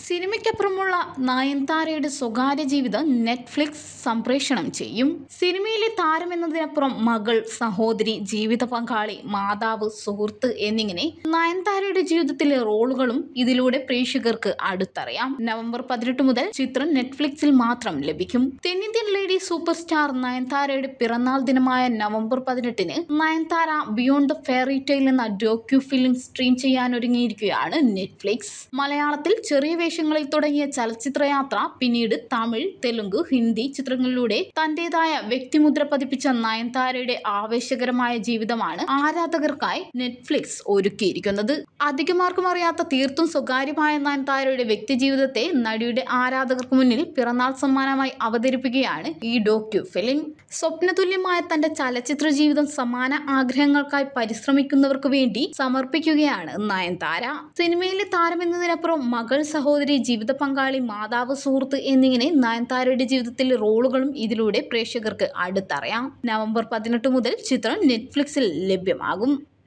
സിനിമയ്ക്കപ്പുറമുള്ള നയൻതാരയുടെ സ്വകാര്യ ജീവിതം നെറ്റ്ഫ്ലിക്സ് സംപ്രേഷണം ചെയ്യും സിനിമയിലെ താരമെന്നതിനപ്പുറം മകൾ സഹോദരി ജീവിത പങ്കാളി മാതാവ് സുഹൃത്ത് എന്നിങ്ങനെ നയൻതാരയുടെ ജീവിതത്തിലെ റോളുകളും ഇതിലൂടെ പ്രേക്ഷകർക്ക് അടുത്തറിയാം നവംബർ പതിനെട്ട് മുതൽ ചിത്രം നെറ്റ്ഫ്ലിക്സിൽ മാത്രം ലഭിക്കും തെന്നിന്ത്യൻ ലേഡി സൂപ്പർ സ്റ്റാർ നയൻതാരയുടെ പിറന്നാൾ ദിനമായ നവംബർ പതിനെട്ടിന് Nayanthara beyond the fairy tale എന്ന ഡോക്യു ഫിലിം സ്ട്രീം ചെയ്യാനൊരുങ്ങിയിരിക്കുകയാണ് നെറ്റ്ഫ്ലിക്സ് മലയാളത്തിൽ ചെറിയ വേഷങ്ങളിൽ തുടങ്ങിയ ചലച്ചിത്രയാത്ര പിന്നീട് തമിഴ് തെലുങ്ക് ഹിന്ദി ചിത്രങ്ങളിലൂടെ തന്റേതായ വ്യക്തിമുദ്ര പതിപ്പിച്ച നയൻതാരയുടെ ആവേശകരമായ ജീവിതമാണ് ആരാധകർക്കായി നെറ്റ്ഫ്ലിക്സ് ഒരുക്കിയിരിക്കുന്നത് അധികമാർക്കും അറിയാത്ത തീർത്തും സ്വകാര്യമായ നയൻതാരയുടെ വ്യക്തിജീവിതത്തെ നടിയുടെ ആരാധകർക്ക് മുന്നിൽ പിറന്നാൾ സമ്മാനമായി അവതരിപ്പിക്കുകയാണ് ഈ ഡോക്യു ഫിലിം സ്വപ്നതുല്യമായ തന്റെ ചലച്ചിത്ര ജീവിതം സമാന ആഗ്രഹങ്ങൾക്കായി പരിശ്രമിക്കുന്നവർക്ക് വേണ്ടി സമർപ്പിക്കുകയാണ് നയൻതാര സിനിമയിലെ താരമെന്നതിനപ്പുറം മകൾ സഹോദരി ജീവിത പങ്കാളി മാതാവ് സുഹൃത്ത് എന്നിങ്ങനെ നയൻതാരയുടെ ജീവിതത്തിലെ റോളുകളും ഇതിലൂടെ പ്രേക്ഷകർക്ക് അടുത്തറിയാം നവംബർ പതിനെട്ട് മുതൽ ചിത്രം നെറ്റ്ഫ്ലിക്സിൽ ലഭ്യമാകും